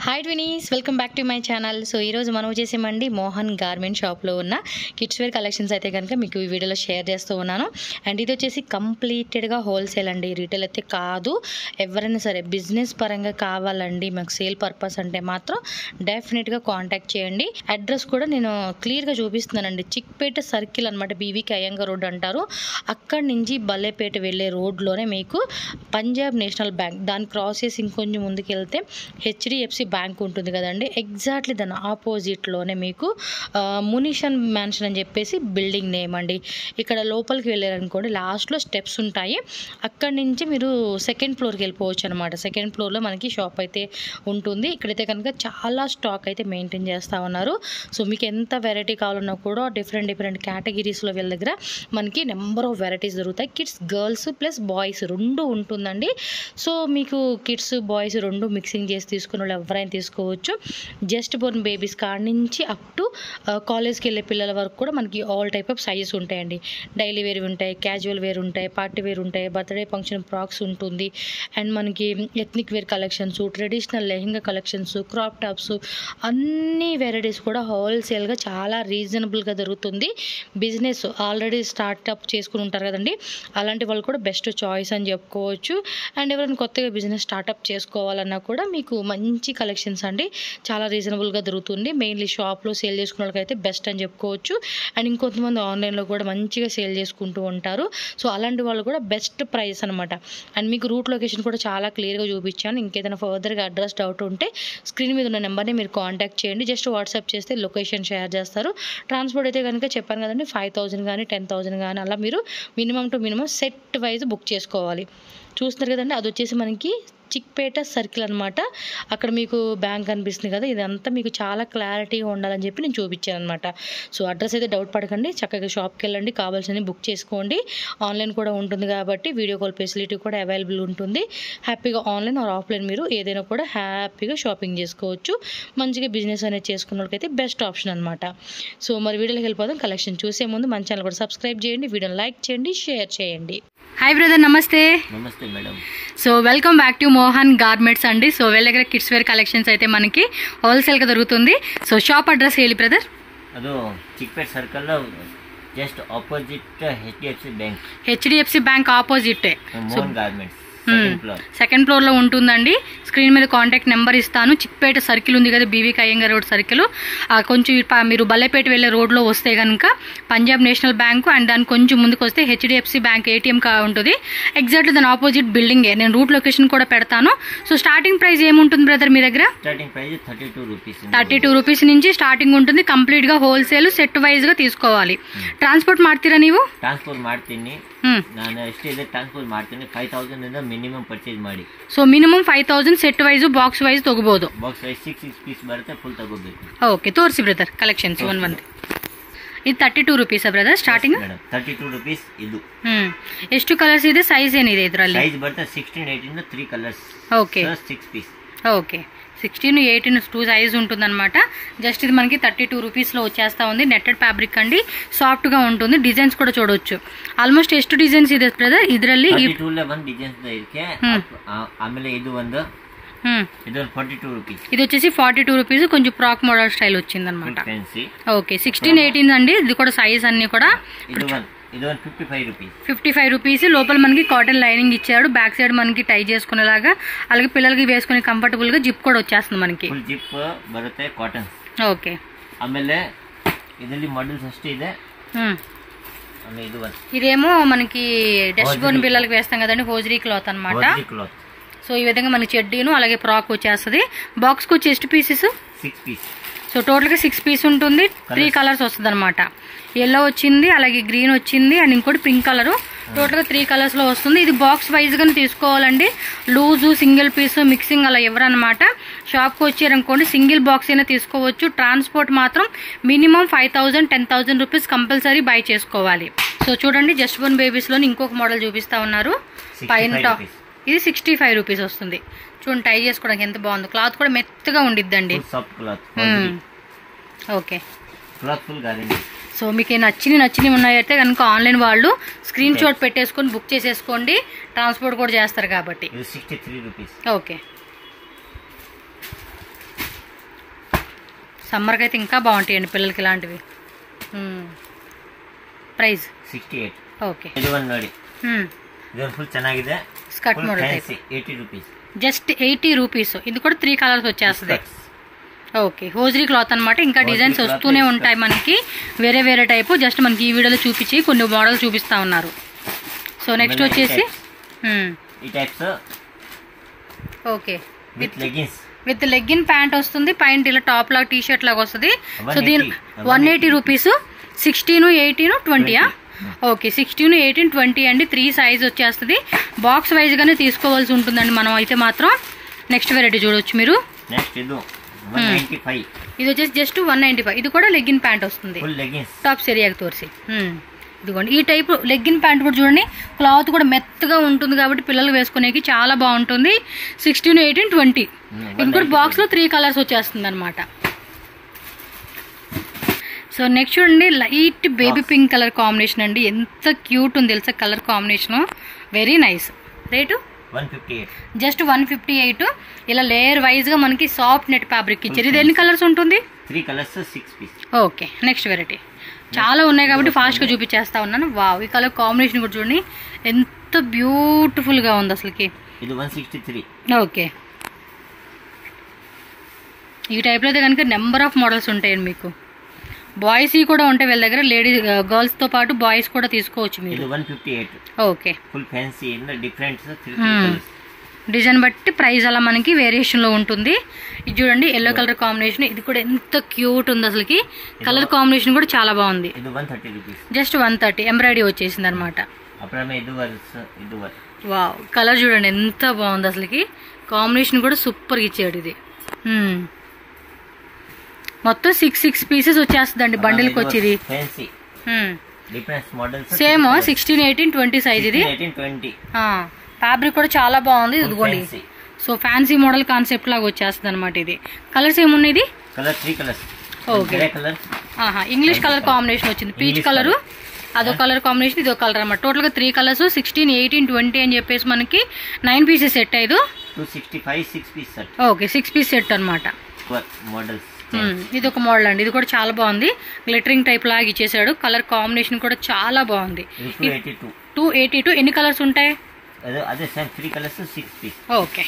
Hi ట్వినీస్ welcome back to my channel so ఈరోజు మనం వచ్చేసామండి మోహన్ గార్మెంట్ షాప్లో ఉన్న కిడ్స్ వేర్ కలెక్షన్స్ అయితే కనుక మీకు ఈ వీడియోలో షేర్ చేస్తూ ఉన్నాను అండ్ ఇది వచ్చేసి కంప్లీటెడ్గా హోల్సేల్ అండి రీటైల్ అయితే కాదు ఎవరైనా సరే బిజినెస్ పరంగా కావాలండి మాకు సేల్ పర్పస్ అంటే మాత్రం డెఫినెట్గా కాంటాక్ట్ చేయండి అడ్రస్ కూడా నేను క్లియర్గా చూపిస్తున్నానండి చిక్పేట సర్కిల్ అనమాట బీవీకి అయ్యంగా రోడ్ అంటారు అక్కడి నుంచి బల్లేపేట వెళ్ళే రోడ్లోనే మీకు పంజాబ్ నేషనల్ బ్యాంక్ దాన్ని క్రాస్ చేసి ఇంకొంచెం ముందుకు వెళ్తే హెచ్డిఎఫ్సి బ్యాంక్ ఉంటుంది కదండి ఎగ్జాక్ట్లీ దాని ఆపోజిట్లోనే మీకు ఆ, మునిషన్ మ్యాన్షన్ అని చెప్పేసి బిల్డింగ్ నేమ్ అండి ఇక్కడ లోపలికి వెళ్ళారనుకోండి లాస్ట్లో స్టెప్స్ ఉంటాయి అక్కడి నుంచి మీరు సెకండ్ ఫ్లోర్కి వెళ్ళిపోవచ్చు అనమాట సెకండ్ ఫ్లోర్లో మనకి షాప్ అయితే ఉంటుంది ఇక్కడైతే కనుక చాలా స్టాక్ అయితే మెయింటైన్ చేస్తూ ఉన్నారు సో మీకు ఎంత వెరైటీ కావాలన్నా కూడా డిఫరెంట్ డిఫరెంట్ కేటగిరీస్లో వీళ్ళ దగ్గర మనకి నెంబర్ ఆఫ్ వెరైటీస్ దొరుకుతాయి కిడ్స్ గర్ల్స్ ప్లస్ బాయ్స్ రెండు ఉంటుందండి సో మీకు కిడ్స్ బాయ్స్ రెండు మిక్సింగ్ చేసి తీసుకున్న వాళ్ళు ఎవరైనా తీసుకోవచ్చు జస్ట్ బోర్న్ బేబీస్ కాడ నుంచి అప్ టు కాలేజ్కి వెళ్ళే పిల్లల వరకు కూడా మనకి ఆల్ టైప్ ఆఫ్ సైజెస్ ఉంటాయండి డైలీ వేర్ ఉంటాయి క్యాజువల్ వేర్ ఉంటాయి పార్టీ వేర్ ఉంటాయి బర్త్డే ఫంక్షన్ ఫ్రాక్స్ ఉంటుంది అండ్ మనకి ethnic wear collections traditional lehenga collections crop tops అన్ని వెరైటీస్ కూడా హోల్సేల్గా చాలా రీజనబుల్గా దొరుకుతుంది బిజినెస్ ఆల్రెడీ స్టార్ట్అప్ చేసుకుని ఉంటారు కదండి అలాంటి వాళ్ళు కూడా బెస్ట్ చాయిస్ అని చెప్పుకోవచ్చు అండ్ ఎవరైనా కొత్తగా బిజినెస్ స్టార్ట్అప్ చేసుకోవాలన్నా కూడా మీకు మంచి కలెక్షన్స్ అండి చాలా రీజనబుల్గా దొరుకుతుంది మెయిన్లీ షాప్లో సేల్ చేసుకున్న వాళ్ళకైతే బెస్ట్ అని చెప్పుకోవచ్చు అండ్ ఇంకొంతమంది ఆన్లైన్లో కూడా మంచిగా సేల్ చేసుకుంటూ ఉంటారు సో అలాంటి వాళ్ళు కూడా బెస్ట్ ప్రైస్ అనమాట అండ్ మీకు రూట్ లొకేషన్ కూడా చాలా క్లియర్గా చూపించాను ఇంకేదైనా ఫర్దర్గా అడ్రస్ డౌట్ ఉంటే స్క్రీన్ మీద ఉన్న నెంబర్ని మీరు కాంటాక్ట్ చేయండి జస్ట్ వాట్సాప్ చేస్తే లొకేషన్ షేర్ చేస్తారు ట్రాన్స్పోర్ట్ అయితే కనుక చెప్పాను కదండి ఫైవ్ థౌజండ్ కానీ టెన్ థౌజండ్ కానీ అలా మీరు minimum to minimum set wise book చేసుకోవాలి చూస్తున్నారు కదండి అది వచ్చేసి మనకి చిక్పేట సర్కిల్ అనమాట అక్కడ మీకు బ్యాంక్ కనిపిస్తుంది కదా ఇదంతా మీకు చాలా క్లారిటీగా ఉండాలని చెప్పి నేను చూపించాను అనమాట సో అడ్రస్ అయితే డౌట్ పడకండి చక్కగా షాప్కి వెళ్ళండి కావాల్సినవి బుక్ చేసుకోండి ఆన్లైన్ కూడా ఉంటుంది కాబట్టి వీడియో కాల్ ఫెసిలిటీ కూడా అవైలబుల్ ఉంటుంది హ్యాపీగా ఆన్లైన్ ఆర్ ఆఫ్లైన్ మీరు ఏదైనా కూడా హ్యాపీగా షాపింగ్ చేసుకోవచ్చు మంచిగా బిజినెస్ అనేది చేసుకున్న వాళ్ళకైతే బెస్ట్ ఆప్షన్ అనమాట సో మరి వీడియోలోకి వెళ్ళిపోదాం కలెక్షన్ చూసే ముందు మన ఛానల్ కూడా సబ్స్క్రైబ్ చేయండి వీడియోని లైక్ చేయండి షేర్ చేయండి హాయ్ బ్రదర్ నమస్తే నమస్తే madam so welcome back to Mohan garments అండి సో వీళ్ళ దగ్గర కిడ్స్ వేర్ కలెక్షన్స్ అయితే మనకి హోల్సేల్గా దొరుకుతుంది సో షాప్ అడ్రస్ ಹೇಳಿ బ్రదర్ ಅದು Chickpet circle just opposite H D F C bank HDFC bank opposite Mohan garments second floor second floor లో ఉంటుందండి స్క్రీన్ మీద కాంటాక్ట్ నెంబర్ ఇస్తాను చిక్పేట సర్కిల్ ఉంది కదా బీవీ కయ్యంగర్ రోడ్ సర్కిల్ ఆ కొంచెం ఇటు ప- మీరు బల్లెపేట వెళ్ళే రోడ్ లో వస్తే కనుక పంజాబ్ నేషనల్ బ్యాంకు అండ్ దాని కొంచెం ముందుకు వస్తే హెచ్డిఎఫ్సి బ్యాంక్ ఏటీఎం కా ఉంటుంది ఎగ్జాక్ట్ దాని ఆపోజిట్ బిల్డింగ్ నేను రూట్ లొకేషన్ కూడా పెడతాను సో స్టార్టింగ్ ప్రైస్ ఏముంటుంది బ్రదర్ మీ దగ్గర starting price thirty two rupees thirty two rupees నుంచి స్టార్టింగ్ ఉంటుంది కంప్లీట్ గా హోల్సేల్ సెట్ వైజ్ గా తీసుకోవాలి ట్రాన్స్పోర్ట్ ಮಾಡ್ತೀರಾ ನೀವು ಟ್ರಾನ್ಸ್ಫರ್ ಮಾಡ್ತೀನಿ ಹ್ಮ್ ನಾನು ಎಷ್ಟಿದೆ ಟ್ರಾನ್ಸ್ಫರ್ ಮಾಡ್ತೀನಿ ಫೈವ್ ತೌಸಂಡ್ ಇಂದ ಮಿನಿಮಮ್ ಪರ್ಚೇಸ್ ಮಾಡಿ so minimum five thousand set wise box wise ತಗೋಬಹುದು box wise six six piece ಬರುತ್ತೆ ಫುಲ್ ತಗೋಬೇಕು ಓಕೆ ತೋರಿಸಿ ಬ್ರದರ್ ಕಲೆಕ್ಷನ್ಸ್ ಒನ್ ಒಂದು ಇದು ತರ್ಟಿ ಟೂ ರುಪೀಸಾ brother starting madam thirty two rupees ಇದು ಹ್ಮ್ ಎಷ್ಟು ಕಲರ್ಸ್ ಇದೆ ಸೈಜ್ ಏನಿದೆ ಇದರಲ್ಲಿ ಸೈಜ್ ಬರುತ್ತೆ sixteen eighteen three colours okay six piece okay sixteen eighteen two size ఉంటుందన్నమాట జస్ట్ ఇది మనకి థర్టీ టూ రూపీస్లో వచ్చేస్తా ఉంది నెట్టెడ్ ఫ్యాబ్రిక్ అండి సాఫ్ట్గా ఉంటుంది డిజైన్స్ కూడా చూడొచ్చు ఆల్మోస్ట్ ಎಷ್ಟು ಡಿಸೈನ್ಸ್ ಇದೆ ಬ್ರದರ್ ಇದರಲ್ಲಿ ತರ್ಟಿ ಟೂ ಒಂದು ಡಿಸೈನ್ಸ್ ಇದಕ್ಕೆ ಆ- ಆಮೇಲೆ ಇದು ಒಂದು ಹ್ಮ್ ಇದೊಂದು ಫಾರ್ಟಿ ಟೂ ರುಪೀಸ್ ఇది వచ్చేసి ఫార్టీ టూ రూపీస్ కొంచెం ఫ్రాక్ మోడల్ స్టైల్ వచ్చిందనమాట ಫ್ಯಾನ್ಸಿ ఓకే సిక్స్టీన్ ఎయిటీన్ అండి ఇది కూడా సైజ్ అన్ని కూడా ಇದು ಒಂದು ಇದೊಂದು fifty five rupees fifty five rupees లోపల మనకి కాటన్ లైనింగ్ ఇచ్చాడు బ్యాక్ సైడ్ మనకి టై చేసుకునేలాగా అలాగే పిల్లలకి వేసుకునే కంఫర్టబుల్ గా జిప్ కూడా వచ్చేస్తుంది మనకి ಫುಲ್ ಜಿಪ್ ಬರುತ್ತೆ ಕಾಟನ್ ఓకే ಆಮೇಲೆ ಇದರಲ್ಲಿ ಮಾಡಲ್ಸ್ ಅಷ್ಟೇ ಇದೆ ఉమ్. ಆಮೇಲೆ ಇದು ಒಂದು ఇదేమో మనకి డస్ట్ బోర్న్ పిల్లలకి వేస్తాం కదండి హోజరీ క్లాత్ అన్నమాట ಕ್ಲಾತ್ సో ఈ విధంగా మనకి చెడ్డీను అలాగే ఫ్రాక్ వచ్చేస్తుంది బాక్స్ కి వచ్చి ಎಷ್ಟು pieces six piece so total గా సిక్స్ పీస్ ఉంటుంది త్రీ కలర్స్ వస్తుంది అనమాట ఎల్లో వచ్చింది అలాగే గ్రీన్ వచ్చింది అండ్ ఇంకోటి పింక్ కలర్ టోటల్ గా త్రీ కలర్స్ లో వస్తుంది ఇది బాక్స్ వైజ్ గానే తీసుకోవాలండి లూజు సింగిల్ పీస్ మిక్సింగ్ అలా ఎవరన్నమాట షాప్ కి వచ్చారనుకోండి సింగిల్ బాక్స్ అయినా తీసుకోవచ్చు ట్రాన్స్పోర్ట్ మాత్రం minimum five thousand ten thousand rupees compulsory buy చేసుకోవాలి సో చూడండి జస్ట్ వన్ బేబీస్ లోని ఇంకొక మోడల్ చూపిస్తా ఉన్నారు 65 పైన టాప్ rupees. ఇది సిక్స్టీ ఫైవ్ రూపీస్ వస్తుంది చూడండి టై చేసుకోవడానికి ఎంత బాగుంది క్లాత్ కూడా మెత్తగా ఉండిద్దండి full soft cloth okay cloth full guarantee so మీకు నచ్చిన నచ్చినవి ఉన్నాయైతే కనుక ఆన్లైన్ వాళ్ళు స్క్రీన్ షాట్ పెట్టేసుకొని బుక్ చేసేసుకోండి ట్రాన్స్పోర్ట్ కూడా చేస్తారు కాబట్టి ಇದು ಸಿಕ್ಸ್ಟಿ ತ್ರೀ ರುಪೀಸ್ ఓకే సమ్మర్కి అయితే ఇంకా బాగుంటాయండి పిల్లలకి ఇలాంటివి ప్రైస్ ಸಿಕ್ಸ್ಟಿ ಏಟ್ ఓకే ಇದು ಒಂದು ನೋಡಿ ಇದೊಂದು ಫುಲ್ ಚೆನ್ನಾಗಿದೆ skirt full model type fancy eighty rupees just eighty rupees ఇది కూడా త్రీ కలర్స్ వచ్చేస్తుంది ఓకే హోజరీ క్లాత్ అన్నమాట ఇంకా హోజరీ డిజైన్స్ క్లాత్ వస్తూనే ఇస్తారు. ఉంటాయి మనకి వేరే వేరే టైపు జస్ట్ మనకి ఈ వీడియోలో చూపించి కొన్ని మోడల్ చూపిస్తా ఉన్నారు సో నెక్స్ట్ మళ్ళీ వచ్చేసి ಈ types okay with leggings with legging pant వస్తుంది పైన ఇలా టాప్ లాగా టీ షర్ట్ లాగా వస్తుంది సో 180, దీని one eighty rupees sixteen eighteen ట్వంటీయా ఓకే సిక్స్టీన్ ఎయిటీన్ ట్వంటీ అండి త్రీ సైజ్ వచ్చేస్తుంది బాక్స్ వైజ్గానే తీసుకోవాల్సి ఉంటుందండి మనం అయితే మాత్రం నెక్స్ట్ వెరైటీ చూడొచ్చు మీరు ನೆಕ್ಸ್ಟ್ ಇದು ಒನ್ ನೈಂಟಿ ಫೈವ್ ఇది వచ్చేసి జస్ట్ వన్ నైంటీ ఫైవ్ ఇది కూడా లెగ్గిన్ ప్యాంట్ వస్తుంది ಫುಲ್ ಲೆಗಿನ್ಸ್ టాప్ సెరియాకి తోరిసి ఇదిగోండి ఈ టైప్ లెగ్గిన్ ప్యాంట్ కూడా చూడండి క్లాత్ కూడా మెత్తగా ఉంటుంది కాబట్టి పిల్లలు వేసుకునేకి చాలా బాగుంటుంది సిక్స్టీన్ ఎయిటీన్ ట్వంటీ ఇది కూడా బాక్స్లో త్రీ కలర్స్ వచ్చేస్తుంది అనమాట సో నెక్స్ట్ చూడండి light baby pink colour combination అండి ఎంత క్యూట్ ఉంది తెలుసా colour combination very nice rate one fifty eight just one fifty eight ఇలా లేయర్ వైజ్గా మనకి సాఫ్ట్ నెట్ ఫ్యాబ్రిక్ ఇచ్చారు ఇది ఎన్ని కలర్స్ ఉంటుంది three colours six piece okay next variety చాలా ఉన్నాయి కాబట్టి ఫాస్ట్గా చూపించేస్తా ఉన్నాను వావ్ ఈ కలర్ కాంబినేషన్ కూడా చూడండి ఎంత బ్యూటిఫుల్గా ఉంది అసలుకి ಇದು ಒನ್ ಸಿಕ್ಸ್ಟಿ ತ್ರೀ ఓకే ఈ టైప్లో అయితే కనుక నెంబర్ ఆఫ్ మోడల్స్ ఉంటాయండి మీకు బాయ్స్ కూడా ఉంటాయి వీళ్ళ దగ్గర లేడీస్ గర్ల్స్తో పాటు బాయ్స్ కూడా తీసుకోవచ్చు మీరు ಇದು one fifty eight okay full fancy ಇಂದ ಡಿಫ್ರೆಂಟ್ ತ್ರೀ Hmm. డిజైన్ బట్టి ప్రైస్ అలా మనకి వేరియేషన్లో ఉంటుంది ఇది చూడండి ఎల్లో కలర్ కాంబినేషన్ ఇది కూడా ఎంత క్యూట్ ఉంది అసలుకి కలర్ కాంబినేషన్ కూడా చాలా బాగుంది ಇದು one thirty rupees just one thirty embroidery వచ్చేసింది అనమాట ಅப்புறಮೇ ಇದು ವರ್ಸ್ ಇದು ವರ್ వావ్ కలర్ చూడండి ఎంత బాగుంది అసలుకి కాంబినేషన్ కూడా సూపర్గా ఇచ్చాడు ఇది మ్మ్. మొత్తం సిక్స్ సిక్స్ పీసెస్ వచ్చేస్తుందండి బండిల్కి వచ్చేది fancy different models same sixteen eighteen twenty size ఇది ಏಯ್ಟೀನ್ ಟ್ವೆಂಟಿ ఫ్యాబ్రిక్ కూడా చాలా బాగుంది ఇదిగోండి fancy so fancy model concept లాగా వచ్చేస్తుంది అనమాట ఇది కలర్స్ ఏమున్నాయి ఇది colour three colours okay grey colour ఆహా ఇంగ్లీష్ కలర్ కాంబినేషన్ వచ్చింది పీచ్ English కలర్ అదొక కలర్ కాంబినేషన్ ఇదొక కలర్ అనమాట టోటల్ గా three colours sixteen eighteen twenty అని చెప్పేసి మనకి నైన్ పీసెస్ సెట్ ఐదు two sixty five six piece set okay six piece set అనమాట మోడల్స్ ఇది ఒక మోడల్ అండి ఇది కూడా చాలా బాగుంది గ్లిటరింగ్ టైప్ లాగా ఇచ్చేసాడు కలర్ కాంబినేషన్ కూడా చాలా బాగుంది ఇది two eighty two two eighty two ఎన్ని కలర్స్ ఉంటాయి అదే అదే same three colours six piece okay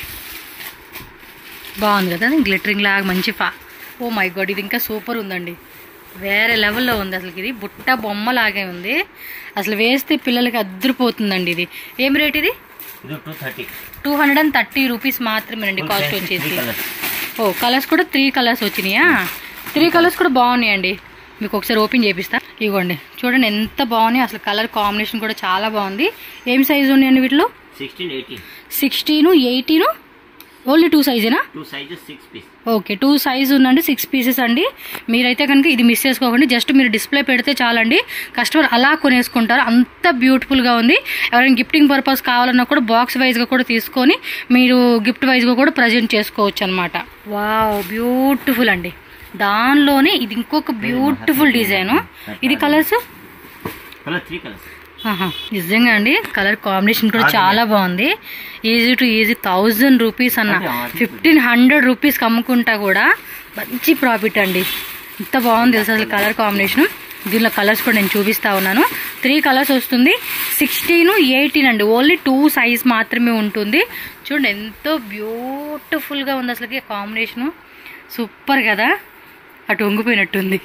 బాగుంది కదా గ్లిటరింగ్ లాగా మంచి ఫా ఓ మై గాడ్ ఇది ఇంకా సూపర్ ఉందండి వేరే లెవెల్లో ఉంది అసలు ఇది బుట్ట బొమ్మ లాగే ఉంది అసలు వేస్తే పిల్లలకి అద్దరిపోతుందండి ఇది ఏం రేట్ ఇది ఇది two thirty two hundred and thirty rupees మాత్రమేనండి కాస్ట్ త్రీ వచ్చేసి కలర్స్ ఓ కలర్స్ కూడా త్రీ కలర్స్ వచ్చినాయా త్రీ కలర్స్ కూడా బాగున్నాయండి మీకు ఒకసారి ఓపెన్ చేపిస్తా ఇవ్వండి చూడండి ఎంత బాగున్నాయి అసలు కలర్ కాంబినేషన్ కూడా చాలా బాగుంది ఏం సైజు ఉన్నాయండి వీటిలో sixteen eighteen sixteen eighteen only two సైజేనా two sizes six piece okay two size ఉందండి సిక్స్ పీసెస్ అండి మీరైతే కనుక ఇది మిస్ చేసుకోకండి జస్ట్ మీరు డిస్ప్లే పెడితే చాలండి కస్టమర్ అలా కొనేసుకుంటారు అంత బ్యూటిఫుల్గా ఉంది ఎవరైనా గిఫ్టింగ్ పర్పస్ కావాలన్నా కూడా బాక్స్ వైజ్గా కూడా తీసుకొని మీరు గిఫ్ట్ వైజ్గా కూడా ప్రజెంట్ చేసుకోవచ్చు అనమాట వావ్ బ్యూటిఫుల్ అండి దానిలోనే ఇది ఇంకొక బ్యూటిఫుల్ డిజైన్ ఇది కలర్స్ కలర్ త్రీ కలర్స్ ఆహా, నిజంగా అండి కలర్ కాంబినేషన్ కూడా చాలా బాగుంది easy to easy thousand rupees అన్న అదే, అది ఫిఫ్టీన్ హండ్రెడ్ రూపీస్కి అమ్ముకుంటా కూడా మంచి ప్రాఫిట్ అండి ఇంత బాగుంది తెలుసు అసలు కలర్ కాంబినేషన్ దీనిలో కలర్స్ కూడా నేను చూపిస్తా ఉన్నాను త్రీ కలర్స్ వస్తుంది సిక్స్టీన్ ఎయిటీన్ అండి ఓన్లీ టూ సైజ్ మాత్రమే ఉంటుంది చూడండి ఎంతో బ్యూటిఫుల్గా ఉంది అసలుకి కాంబినేషను సూపర్ కదా అటు వంగిపోయినట్టుంది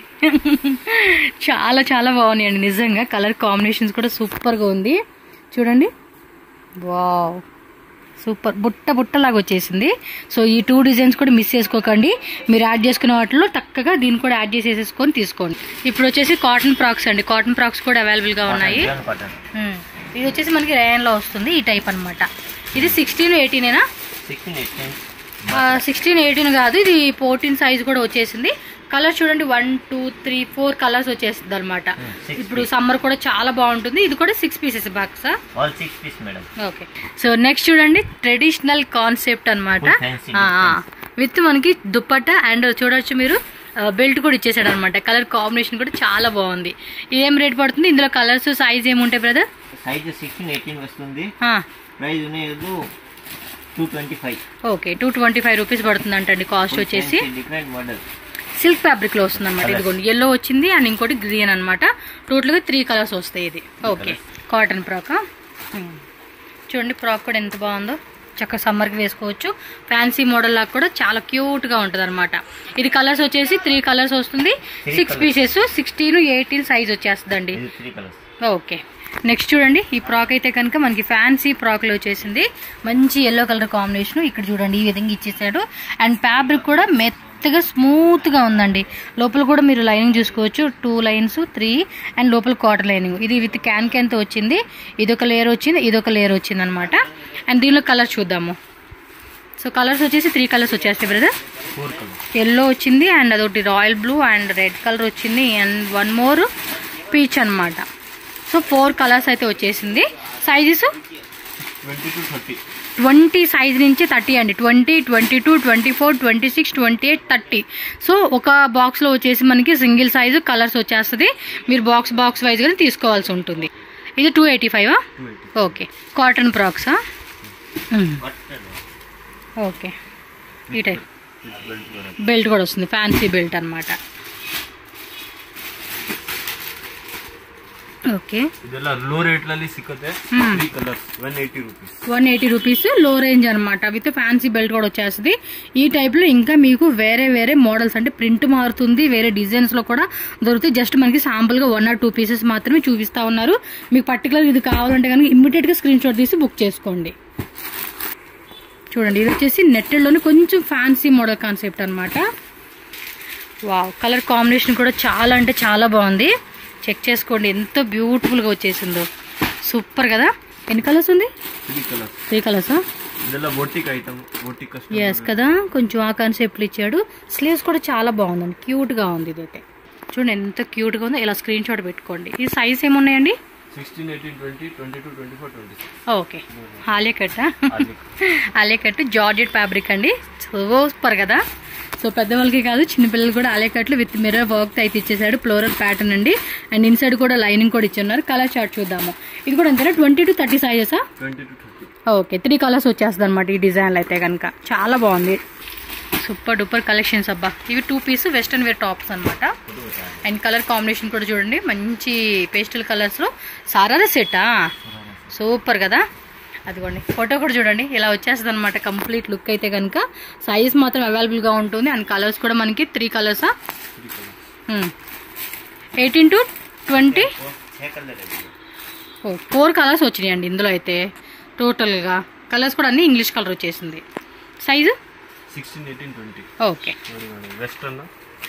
చాలా చాలా బాగున్నాయండి నిజంగా కలర్ కాంబినేషన్స్ కూడా సూపర్గా ఉంది చూడండి వావ్ సూపర్ బుట్ట బుట్టలాగా వచ్చేసింది సో ఈ టూ డిజైన్స్ కూడా మిస్ చేసుకోకండి మీరు యాడ్ చేసుకునే వాటిలో చక్కగా దీన్ని కూడా యాడ్ చేసేసుకొని తీసుకోండి ఇప్పుడు వచ్చేసి కాటన్ ఫ్రాక్స్ అండి కాటన్ ఫ్రాక్స్ కూడా అవైలబుల్గా ఉన్నాయి కాటన్ ఉమ్. ఇది వచ్చేసి మనకి రేయన్లో వస్తుంది ఈ టైప్ అన్నమాట ఇది సిక్స్టీన్ ఎయిటీనేనా సిక్స్టీన్ ఎయిటీన్ సిక్స్టీన్ ఎయిటీన్ కాదు ఇది ఫోర్టీన్ సైజ్ కూడా వచ్చేసింది కలర్ చూడండి one two three four colours వచ్చేస్తుంది అనమాట Hmm, six ఇప్పుడు సమ్మర్ కూడా చాలా బాగుంటుంది ఇది కూడా సిక్స్ పీసెస్ బాక్సా all six piece madam okay so next చూడండి ట్రెడిషనల్ కాన్సెప్ట్ అనమాట Full fancy విత్ మనకి దుప్పట్ట అండ్ చూడొచ్చు మీరు బెల్ట్ కూడా ఇచ్చేసాడు అనమాట కలర్ కాంబినేషన్ కూడా చాలా బాగుంది ఇది ఏం రేట్ పడుతుంది ఇందులో కలర్స్ సైజ్ ఏముంటాయి బ్రదర్ సైజ్ సిక్స్టీన్ ఎయిటీన్ వస్తుంది ప్రైస్ అనేది two twenty five okay two twenty five rupees పడుతుంది అంటండి కాస్ట్ వచ్చేసి డిఫరెంట్ మోడల్ సిల్క్ ఫ్యాబ్రిక్లో వస్తుంది అనమాట ఇదిగోండి ఎల్లో వచ్చింది అండ్ ఇంకోటి గ్రీన్ అనమాట టోటల్గా త్రీ కలర్స్ వస్తాయి ఇది ఓకే కాటన్ ఫ్రాక్ చూడండి ఫ్రాక్ కూడా ఎంత బాగుందో చక్కగా సమ్మర్కి వేసుకోవచ్చు ఫ్యాన్సీ మోడల్ లాగా కూడా చాలా క్యూట్గా ఉంటుంది అనమాట ఇది కలర్స్ వచ్చేసి త్రీ కలర్స్ వస్తుంది Three six colours. Pieces sixteen eighteen size వచ్చేస్తుందండి ఇది త్రీ కలర్స్ ఓకే నెక్స్ట్ చూడండి ఈ ఫ్రాక్ అయితే కనుక మనకి ఫ్యాన్సీ ఫ్రాక్లో వచ్చేసింది మంచి ఎల్లో కలర్ కాంబినేషన్ ఇక్కడ చూడండి ఈ విధంగా ఇచ్చేసాడు అండ్ ఫ్యాబ్రిక్ కూడా మెత్తగా స్మూత్గా ఉందండి లోపల కూడా మీరు లైనింగ్ చూసుకోవచ్చు టూ లైన్స్ త్రీ అండ్ లోపల కాటన్ లైనింగ్ ఇది విత్ క్యాన్ క్యాన్తో వచ్చింది ఇదొక లేయర్ వచ్చింది ఇదొక లేయర్ వచ్చింది అనమాట అండ్ దీనిలో కలర్ చూద్దాము సో కలర్స్ వచ్చేసి త్రీ కలర్స్ వచ్చేస్తాయి బ్రదర్ ఫోర్ కలర్స్ ఎల్లో వచ్చింది అండ్ అదొకటి royal blue and red colour వచ్చింది అండ్ వన్ మోర్ పీచ్ అన్నమాట సో ఫోర్ కలర్స్ అయితే వచ్చేసింది sizes twenty to thirty twenty size నుంచి థర్టీ అండి twenty twenty two twenty four twenty six twenty eight thirty so ఒక బాక్స్లో వచ్చేసి మనకి సింగిల్ సైజు కలర్స్ వచ్చేస్తుంది మీరు బాక్స్ బాక్స్ వైజ్గానే తీసుకోవాల్సి ఉంటుంది ఇది two eighty five two eighty okay cotton ఫ్రాక్సా బట్ ఓకే ఈ టైప్ బెల్ట్ కూడా బెల్ట్ కూడా వస్తుంది ఫ్యాన్సీ బెల్ట్ అన్నమాట ఓకే ಇದೆಲ್ಲ ಲೋ ರೇಟ್ ನಲ್ಲಿ ಸಿಕ್ಕತ್ತೆ ಹ್ಮ್. Three colours one eighty rupees one eighty rupees low range అనమాట విత్ ఫ్యాన్సీ బెల్ట్ కూడా వచ్చేస్తుంది ఈ టైప్ లో ఇంకా మీకు వేరే వేరే మోడల్స్ అంటే ప్రింట్ మారుతుంది వేరే డిజైన్స్ లో కూడా దొరుకుతాయి జస్ట్ మనకి శాంపుల్ గా వన్ ఆర్ టూ పీసెస్ మాత్రమే చూపిస్తా ఉన్నారు మీకు పర్టికులర్ ఇది కావాలంటే కనుక ఇమ్మీడియట్ గా స్క్రీన్ షాట్ తీసి బుక్ చేసుకోండి చూడండి ఇది వచ్చేసి నెట్టెడ్లోనే కొంచెం ఫ్యాన్సీ మోడల్ కాన్సెప్ట్ అనమాట వావ్ కలర్ కాంబినేషన్ కూడా చాలా అంటే చాలా బాగుంది చెక్ చేసుకోండి ఎంత బ్యూటిఫుల్గా వచ్చేసిందో సూపర్ కదా ఎన్ని కలర్స్ ఉంది ತ್ರೀ ಕಲರ್ಸ್ త్రీ కలర్సా ಇದೆಲ್ಲ ಬೊಟ್ಟಿಕ್ ಐಟಮ್ ಬೊಟ್ಟಿಕ್ ఎస్ కదా కొంచెం ఆ కాన్సెప్ట్లు ఇచ్చాడు స్లీవ్స్ కూడా చాలా బాగుందండి క్యూట్గా ఉంది ఇదైతే చూడండి ఎంత క్యూట్గా ఉందో ఇలా స్క్రీన్ షాట్ పెట్టుకోండి ఈ సైజ్ ఏమున్నాయండి sixteen eighteen twenty twenty two twenty four twenty okay Alia cut Alia cut georgette fabric అండి సూపర్ కదా సో పెద్దవాళ్ళకి కాదు చిన్నపిల్లలు కూడా ఆలియా కట్లు విత్ మిర్రర్ వర్క్ అయితే ఇచ్చేసాడు ఫ్లోరల్ ప్యాటర్న్ అండి అండ్ ఇన్సైడ్ కూడా లైనింగ్ కూడా ఇచ్చున్నారు కలర్ చార్ట్ చూద్దాము ఇది కూడా అంతేనా ట్వంటీ టు థర్టీ సైజెసా twenty to thirty okay three colours వచ్చేస్తుంది అనమాట ఈ డిజైన్లు అయితే కనుక చాలా బాగుంది సూపర్ డూపర్ కలెక్షన్స్ అబ్బా ఇవి two piece western wear tops అనమాట అండ్ కలర్ కాంబినేషన్ కూడా చూడండి మంచి పేస్టల్ కలర్స్లో సారారా సెట్టా సూపర్ కదా అదిగోండి ఫోటో కూడా చూడండి ఇలా వచ్చేస్తుంది అనమాట కంప్లీట్ లుక్ అయితే కనుక సైజ్ మాత్రం అవైలబుల్గా ఉంటుంది అండ్ కలర్స్ కూడా మనకి త్రీ కలర్సా three colours eighteen to twenty छः कलर है ఓ ఫోర్ కలర్స్ వచ్చినాయండి ఇందులో అయితే టోటల్గా కలర్స్ కూడా అన్ని ఇంగ్లీష్ కలర్ వచ్చేసింది size sixteen eighteen twenty okay ನೋಡಿ madam western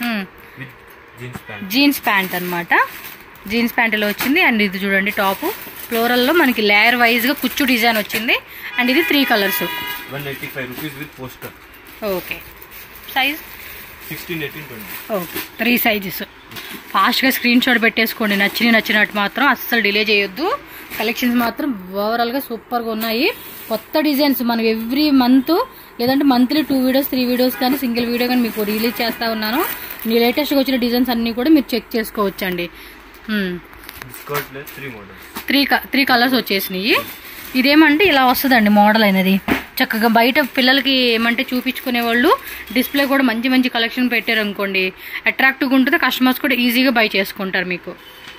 with jeans pant jeans pant అన్నమాట జీన్స్ ప్యాంట్లో వచ్చింది అండ్ ఇది చూడండి టాప్ ఫ్లోరల్లో మనకి లేయర్ వైజ్గా కుచ్చు డిజైన్ వచ్చింది అండ్ ఇది three colours one eighty five rupees with poster okay size sixteen eighteen twenty okay three sizes ఫాస్ట్గా స్క్రీన్ షాట్ పెట్టేసుకోండి నచ్చిన నచ్చినట్టు మాత్రం అస్సలు డిలే చేయొద్దు కలెక్షన్స్ మాత్రం ఓవరాల్గా సూపర్గా ఉన్నాయి కొత్త డిజైన్స్ మనకి ఎవ్రీ మంత్ లేదంటే monthly two videos three videos కానీ సింగిల్ వీడియో కానీ మీకు రిలీజ్ చేస్తా ఉన్నాను మీ లేటెస్ట్గా వచ్చిన డిజైన్స్ అన్నీ కూడా మీరు చెక్ చేసుకోవచ్చండి మ్మ్. స్కర్ట్ లేదు త్రీ మోడల్స్ త్రీ క- త్రీ కలర్స్ వచ్చేసినాయి ఇదేమంటే ఇలా వస్తుందండి మోడల్ అనేది చక్కగా బయట పిల్లలకి ఏమంటే చూపించుకునే వాళ్ళు డిస్ప్లే కూడా మంచి మంచి కలెక్షన్ పెట్టారు అనుకోండి అట్రాక్టివ్గా ఉంటుంది కస్టమర్స్ కూడా ఈజీగా బై చేసుకుంటారు మీకు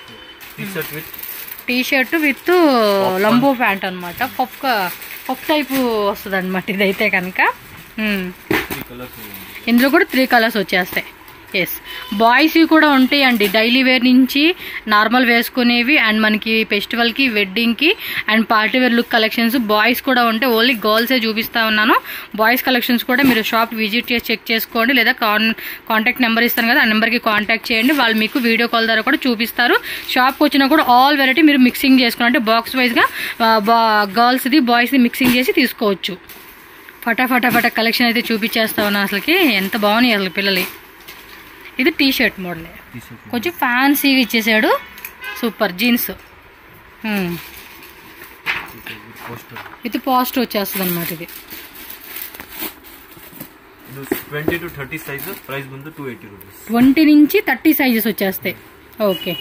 T shirt with T shirt with లంబో ప్యాంట్ అనమాట పప్ పప్ టైపు వస్తుంది అనమాట ఇదైతే కనుక మ్మ్. త్రీ కలర్స్ ఇందులో కూడా త్రీ కలర్స్ వచ్చేస్తాయి ఎస్ బాయ్స్ కూడా ఉంటాయండి డైలీ వేర్ నుంచి నార్మల్ వేసుకునేవి అండ్ మనకి ఫెస్టివల్కి వెడ్డింగ్కి and party wear look collections boys కూడా ఉంటాయి ఓన్లీ గర్ల్సే చూపిస్తా ఉన్నాను బాయ్స్ కలెక్షన్స్ కూడా మీరు షాప్ విజిట్ చేసి చెక్ చేసుకోండి లేదా కాన్ కాంటాక్ట్ నెంబర్ ఇస్తాను కదా ఆ నెంబర్కి కాంటాక్ట్ చేయండి వాళ్ళు మీకు వీడియో కాల్ ద్వారా కూడా చూపిస్తారు షాప్కి వచ్చినా కూడా ఆల్ వెరైటీ మీరు మిక్సింగ్ చేసుకుని అంటే బాక్స్ వైజ్గా గర్ల్స్ది బాయ్స్ది మిక్సింగ్ చేసి తీసుకోవచ్చు ఫటా ఫటా ఫటా కలెక్షన్ అయితే చూపించేస్తా ఉన్నాను అసలుకి ఎంత బాగున్నాయి అసలు పిల్లలు ఇది T shirt model T shirt కొంచెం ఫ్యాన్సీగా ఇచ్చేసాడు super jeans with poster with past వచ్చేస్తుంది అనమాట ఇది ಇದು twenty to thirty size price ಬಂದು ಟೂ ಏಯ್ಟಿ ರುಪೀಸ್ ట్వంటీ నుంచి థర్టీ సైజెస్ వచ్చేస్తాయి ఓకే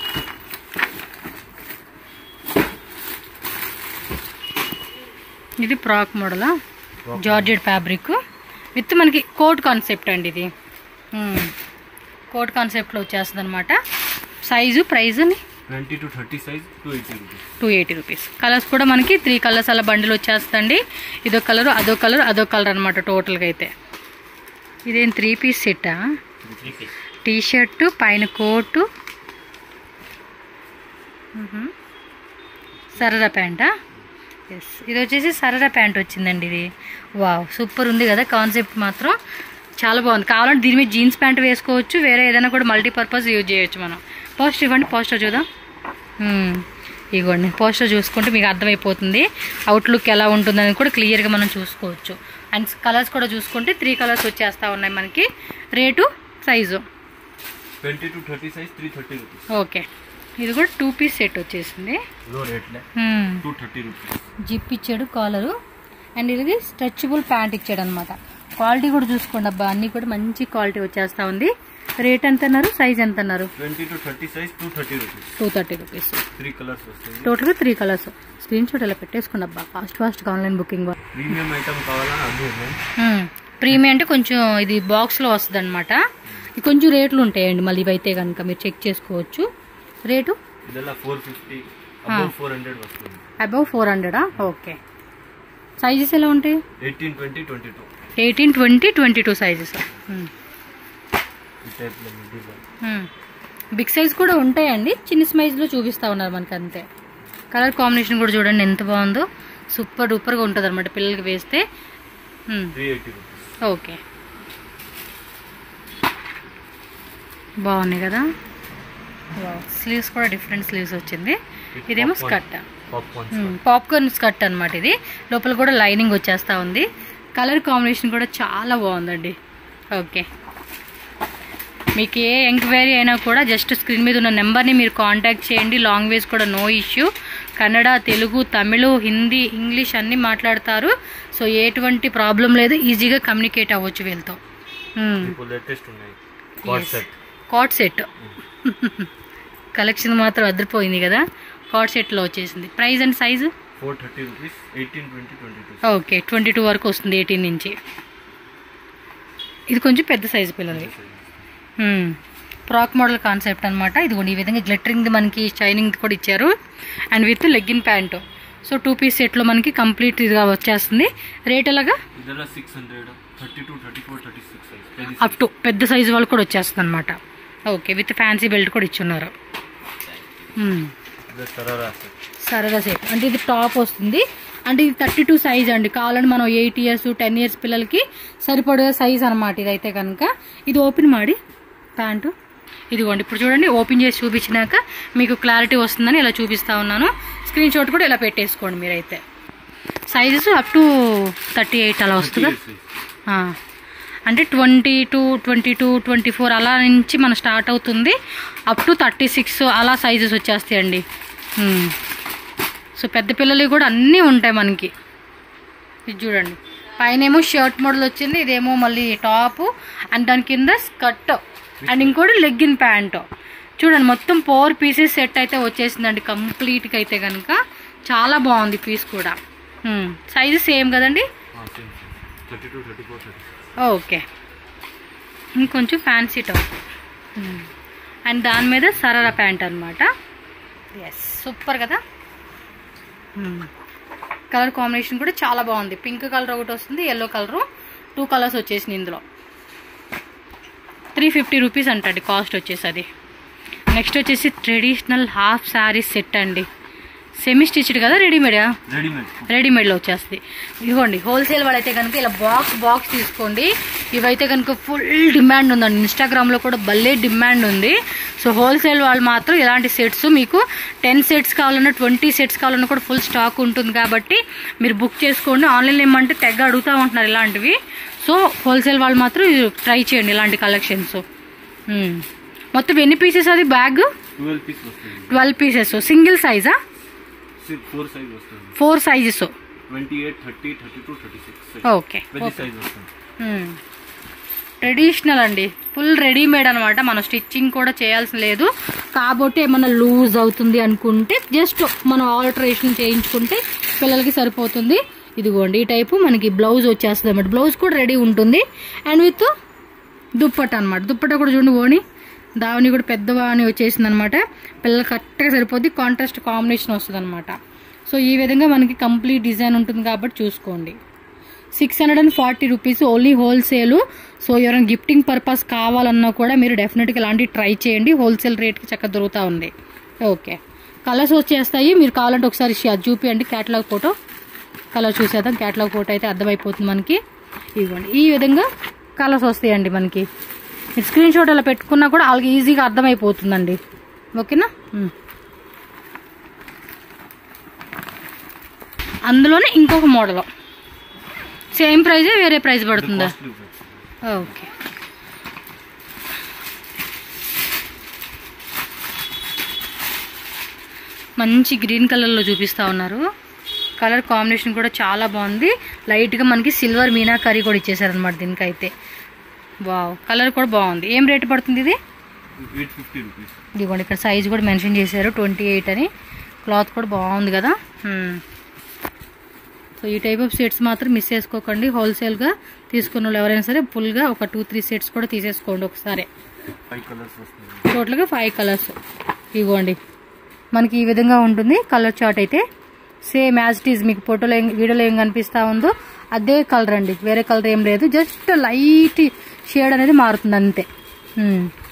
ఇది ఫ్రాక్ మోడలా జార్జెట్ ఫ్యాబ్రిక్ విత్ మనకి కోట్ కాన్సెప్ట్ అండి ఇది కోట్ కాన్సెప్ట్లో వచ్చేస్తుంది అనమాట సైజు ప్రైజ్ అని twenty to thirty size two eighty rupees two eighty rupees colours కూడా మనకి త్రీ కలర్స్ అలా బండిల్ వచ్చేస్తుంది ఇదో కలర్ అదో కలర్ అదో కలర్ అనమాట టోటల్గా అయితే ఇదేం త్రీ పీస్ సెట్టా త్రీ పీస్ టీ షర్టు పైన కోటు సరదా ప్యాంటా ఎస్ ఇది వచ్చేసి సరదా ప్యాంట్ వచ్చిందండి ఇది వావ్ సూపర్ ఉంది కదా కాన్సెప్ట్ మాత్రం చాలా బాగుంది కావాలంటే దీని మీద జీన్స్ ప్యాంట్ వేసుకోవచ్చు వేరే ఏదైనా కూడా మల్టీపర్పస్ యూజ్ చేయొచ్చు మనం పోస్టర్ ఇవ్వండి పోస్టర్ చూద్దాం మ్మ్. ఇగోండి పోస్టర్ చూసుకుంటే మీకు అర్థమైపోతుంది అవుట్లుక్ ఎలా ఉంటుందని కూడా క్లియర్గా మనం చూసుకోవచ్చు అండ్ కలర్స్ కూడా చూసుకుంటే త్రీ కలర్స్ వచ్చేస్తా ఉన్నాయి మనకి rate size twenty to thirty size three thirty rupees okay ఇది కూడా టూ పీస్ సెట్ వచ్చేసింది లో రేట్లే మ్మ్. టూ థర్టీ రూపీస్ జిప్ ఇచ్చాడు కాలరు అండ్ ఇది స్ట్రెచబుల్ ప్యాంట్ ఇచ్చాడు అనమాట క్వాలిటీ కూడా చూసుకోండి అబ్బా అన్నీ కూడా మంచి క్వాలిటీ వచ్చేస్తా ఉంది రేట్ ఎంత అన్నారు సైజ్ ఎంత అన్నారు twenty to thirty size two thirty rupees two thirty rupees three colours వస్తుంది టోటల్గా త్రీ కలర్స్ స్క్రీన్ షాట్ ఇలా పెట్టేసుకోండి అబ్బా ఫాస్ట్ ఫాస్ట్గా ఆన్లైన్ బుకింగ్ ప్రీమియం ఐటమ్ కావాలని అది ఉంది ప్రీమియం అంటే కొంచెం ఇది బాక్స్లో వస్తుంది అనమాట ఇది కొంచెం రేట్లు ఉంటాయండి మళ్ళీ ఇవైతే కనుక మీరు చెక్ చేసుకోవచ్చు రేటు ಇದೆಲ್ಲ four fifty above four hundred ವಸ್ತುಂది అబౌవ్ ఫోర్ హండ్రెడా ఓకే సైజెస్ ఎలా ఉంటాయి eighteen twenty twenty two eighteen twenty twenty two sizes ఈ టైప్లో డిజైన్ బిగ్ సైజ్ కూడా ఉంటాయండి చిన్న సైజ్లో చూపిస్తా ఉన్నారు మనకి అంతే కలర్ కాంబినేషన్ కూడా చూడండి ఎంత బాగుందో సూపర్ డూపర్గా ఉంటుంది అనమాట పిల్లలకి వేస్తే మ్మ్. త్రీ ఎయిటీ రూపీస్ ఓకే బాగున్నాయి కదా స్లీవ్స్ కూడా డిఫరెంట్ స్లీవ్స్ వచ్చింది ఇదేమో స్కర్ట్ పాప్కార్న్ పాప్కార్న్ స్కర్ట్ అనమాట ఇది లోపల కూడా లైనింగ్ వచ్చేస్తా ఉంది కలర్ కాంబినేషన్ కూడా చాలా బాగుందండి ఓకే మీకు ఏ ఎంక్వైరీ అయినా కూడా జస్ట్ స్క్రీన్ మీద ఉన్న నెంబర్ని మీరు కాంటాక్ట్ చేయండి లాంగ్వేజ్ కూడా no issue Kannada Telugu Tamil Hindi English అన్నీ మాట్లాడతారు సో ఎటువంటి ప్రాబ్లం లేదు ఈజీగా కమ్యూనికేట్ అవ్వచ్చు వీళ్ళతో ఇప్పుడు లేటెస్ట్ ఉన్నాయి కాట్ సెట్ కాట్ సెట్ కలెక్షన్ మాత్రం అదిరిపోయింది కదా కాట్ సెట్లో వచ్చేసింది price and size four thirty rupees eighteen twenty twenty two okay twenty two వరకు వస్తుంది ఎయిటీన్ నుంచి ఇది కొంచెం పెద్ద సైజు పిల్లలవి ఫ్రాక్ మోడల్ కాన్సెప్ట్ అనమాట ఇది ఈ విధంగా గ్లిటరింగ్ మనకి షైనింగ్ కూడా ఇచ్చారు and with legging pant so two piece సెట్లో మనకి కంప్లీట్ ఇదిగా వచ్చేస్తుంది రేట్ ఎలాగా ಇದೆಲ್ಲ six hundred thirty to thirty four thirty six size up to పెద్ద సైజు వాళ్ళు కూడా వచ్చేస్తుంది అనమాట ఓకే విత్ ఫ్యాన్సీ బెల్ట్ కూడా ఇచ్చున్నారు మ్మ్. ಇದು ಸರಾರ ಸೆಟ್ సరదా సెట్ అంటే ఇది టాప్ వస్తుంది అంటే ఇది థర్టీ టూ సైజ్ అండి కావాలంటే మనం ఎయిట్ ఇయర్స్ టెన్ ఇయర్స్ పిల్లలకి సరిపడే సైజ్ అనమాట ఇదైతే కనుక ఇది ఓపెన్ ಮಾಡಿ ప్యాంటు ఇదిగోండి ఇప్పుడు చూడండి ఓపెన్ చేసి చూపించినాక మీకు క్లారిటీ వస్తుందని ఇలా చూపిస్తా ఉన్నాను స్క్రీన్ షాట్ కూడా ఇలా పెట్టేసుకోండి మీరైతే sizes up to thirty eight అలా వస్తుందా ఆ. అంటే twenty two twenty two twenty four అలా నుంచి మన స్టార్ట్ అవుతుంది అప్ టు థర్టీ సిక్స్ అలా సైజెస్ వచ్చేస్తాయండి మ్మ్. సో పెద్ద పిల్లలవి కూడా అన్నీ ఉంటాయి మనకి ఇది చూడండి పైన ఏమో షర్ట్ మోడల్ వచ్చింది ఇదేమో మళ్ళీ టాప్ అండ్ దాని కింద స్కర్ట్ అండ్ ఇంకోటి లెగ్గిన్ ప్యాంట్ చూడండి మొత్తం ఫోర్ పీసెస్ సెట్ అయితే వచ్చేసిందండి కంప్లీట్గా అయితే కనుక చాలా బాగుంది పీస్ కూడా సైజు సేమ్ కదండి thirty to thirty four thirty okay ఇంకొంచెం ఫ్యాన్సీ టాప్ అండ్ దాని మీద సరరా ప్యాంట్ అనమాట ఎస్ సూపర్ కదా కలర్ కాంబినేషన్ కూడా చాలా బాగుంది పింక్ కలర్ ఒకటి వస్తుంది ఎల్లో కలరు టూ కలర్స్ వచ్చేసింది ఇందులో త్రీ ఫిఫ్టీ రూపీస్ అంటండి కాస్ట్ వచ్చేసి అది నెక్స్ట్ వచ్చేసి ట్రెడిషనల్ హాఫ్ శారీ సెట్ అండి సెమీ స్టిచ్డ్ కదా రెడీమేడా ರೆಡಿಮೇಡ್ రెడీమేడ్లో వచ్చేస్తుంది ఇదిగోండి హోల్సేల్ వాళ్ళైతే కనుక ఇలా బాక్స్ బాక్స్ తీసుకోండి ఇవైతే కనుక ఫుల్ డిమాండ్ ఉందండి ఇన్స్టాగ్రామ్లో కూడా భలే డిమాండ్ ఉంది సో హోల్సేల్ వాళ్ళు మాత్రం ఇలాంటి సెట్స్ మీకు టెన్ సెట్స్ కావాలన్నా ట్వంటీ సెట్స్ కావాలన్నా కూడా ఫుల్ స్టాక్ ఉంటుంది కాబట్టి మీరు బుక్ చేసుకోండి ఆన్లైన్లో ఏమంటే తెగ అడుగుతూ ఉంటున్నారు ఇలాంటివి సో హోల్సేల్ వాళ్ళు మాత్రం ట్రై చేయండి ఇలాంటి కలెక్షన్స్ మొత్తం ఎన్ని పీసెస్ అది బ్యాగ్ ಟ್ವೆಲ್ ಪೀಸ್ ವಸ್ತುಂది ట్వెల్వ్ పీసెస్ సింగిల్ సైజా ఫోర్ సైజ్ వస్తుంది four sizes twenty eight thirty thirty two thirty six okay పెద్ద సైజ్ వస్తుంది ట్రెడిషనల్ అండి ఫుల్ రెడీమేడ్ అనమాట మనం స్టిచ్చింగ్ కూడా చేయాల్సిన లేదు కాబట్టి ఏమన్నా లూజ్ అవుతుంది అనుకుంటే జస్ట్ మనం ఆల్టరేషన్ చేయించుకుంటే పిల్లలకి సరిపోతుంది ఇదిగోండి ఈ టైపు మనకి బ్లౌజ్ వచ్చేస్తుంది అనమాట బ్లౌజ్ కూడా రెడీ ఉంటుంది అండ్ విత్ దుప్పట అనమాట దుప్పట కూడా చూడండి ఓని దావని కూడా పెద్ద వాణి వచ్చేసింది అనమాట పిల్లలు కరెక్ట్గా సరిపోద్ది కాంట్రాస్ట్ కాంబినేషన్ వస్తుంది అనమాట సో ఈ విధంగా మనకి కంప్లీట్ డిజైన్ ఉంటుంది కాబట్టి చూసుకోండి six hundred and forty rupees only wholesale so ఎవరైనా గిఫ్టింగ్ పర్పస్ కావాలన్నా కూడా మీరు డెఫినెట్గా ఇలాంటివి ట్రై చేయండి హోల్సేల్ రేట్కి చక్కగా దొరుకుతూ ఉంది ఓకే కలర్స్ వచ్చేస్తాయి మీరు కావాలంటే ఒకసారి ష- చూపియండి క్యాటలాగ్ ఫోటో కలర్ చూసేద్దాం క్యాటలాగ్ ఫోటో అయితే అర్థమైపోతుంది మనకి ఇవ్వండి ఈ విధంగా కలర్స్ వస్తాయండి మనకి మీరు స్క్రీన్ షాట్ అలా పెట్టుకున్నా కూడా వాళ్ళకి ఈజీగా అర్థమైపోతుందండి ఓకేనా ఉమ్. అందులోనే ఇంకొక మోడల్ సేమ్ ప్రైజే వేరే ప్రైస్ పడుతుందా Costly price. ఓకే మంచి గ్రీన్ కలర్లో చూపిస్తా ఉన్నారు కలర్ కాంబినేషన్ కూడా చాలా బాగుంది లైట్గా మనకి సిల్వర్ మీనాకరీ కూడా ఇచ్చేసారనమాట దీనికైతే వావ్ కలర్ కూడా బాగుంది ఏం రేట్ పడుతుంది ఇది 850 rupees. ఇదిగోండి ఇక్కడ సైజ్ కూడా మెన్షన్ చేశారు ట్వంటీ ఎయిట్ అని క్లాత్ కూడా బాగుంది కదా మ్మ్. సో ఈ టైప్ ఆఫ్ సెట్స్ మాత్రం మిస్ చేసుకోకండి హోల్సేల్గా తీసుకున్న వాళ్ళు ఎవరైనా సరే ఫుల్గా ఒక టూ త్రీ సెట్స్ కూడా తీసేసుకోండి ఒకసారి Five colors వస్తాయి. టోటల్గా ఫైవ్ కలర్స్ ఇవ్వండి మనకి ఈ విధంగా ఉంటుంది కలర్ చార్ట్ అయితే సేమ్ యాజ్ ఇట్ ఈజ్ మీకు ఫోటోలో ఏం వీడియోలో ఏం కనిపిస్తా ఉందో అదే కలర్ అండి వేరే కలర్ ఏం లేదు జస్ట్ లైట్ షేడ్ అనేది మారుతుంది అంతే మ్మ్.